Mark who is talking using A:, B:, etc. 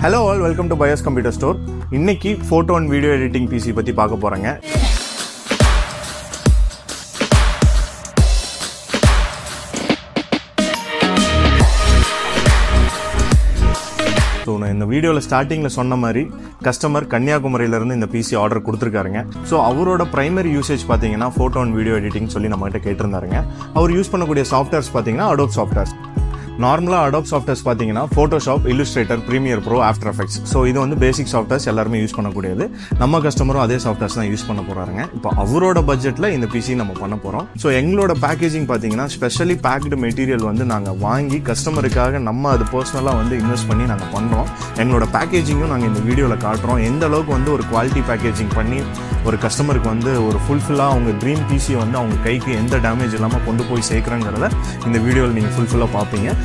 A: hello all welcome to bios computer store இன்னைக்கு photo and video editing PC பற்றி பார்க்க போகிறேங்க ஸோ நான் இந்த வீடியோவில் ஸ்டார்டிங்கில் சொன்ன மாதிரி கஸ்டமர் கன்னியாகுமரியிலேருந்து இந்த பிசி ஆர்டர் கொடுத்துருக்காருங்க ஸோ அவரோட பிரைமரி யூசேஜ் பார்த்தீங்கன்னா ஃபோட்டோ அண்ட் வீடியோ எடிட்டிங் சொல்லி நம்மகிட்ட கேட்டிருந்தாருங்க அவர் யூஸ் பண்ணக்கூடிய சாஃப்ட்வேர்ஸ் பார்த்தீங்கன்னா அடோப் சாஃப்ட்வேர்ஸ் நார்மலாக அடாப் சாஃப்ட்வேர்ஸ் பார்த்தீங்கன்னா Photoshop Illustrator Premiere Pro After Effects so இது வந்து பேசிக் சாஃப்ட்வேர்ஸ் எல்லாருமே யூஸ் பண்ணக்கூடியது நம்ம கஸ்டமரும் அதே சாஃப்ட்வேர்ஸ் தான் யூஸ் பண்ண போகிறாருங்க இப்போ அவரோட பட்ஜெட்டில் இந்த பிசி நம்ம பண்ண போகிறோம் ஸோ எங்களோட பேக்கேஜிங் பார்த்தீங்கன்னா ஸ்பெஷலி பேக்டு மெட்டீரியல் வந்து நாங்கள் வாங்கி கஸ்டமருக்காக நம்ம அது பர்சனலாக வந்து இன்வெஸ்ட் பண்ணி நாங்கள் பண்ணுறோம் எங்களோட பேக்கேஜிங்கும் நாங்கள் இந்த வீடியோவில் காட்டுறோம் எந்த அளவுக்கு வந்து ஒரு குவாலிட்டி பேக்கேஜிங் பண்ணி ஒரு கஸ்டமருக்கு வந்து ஒரு ஃபுல்ஃபில்லாக அவங்க ட்ரீம் பிசியை வந்து அவங்க கைக்கு எந்த டேமேஜ் இல்லாமல் கொண்டு போய் சேர்க்குறங்கிறத இந்த வீடியோவில் நீங்கள் ஃபுல்ஃபில்லாக பார்ப்பீங்க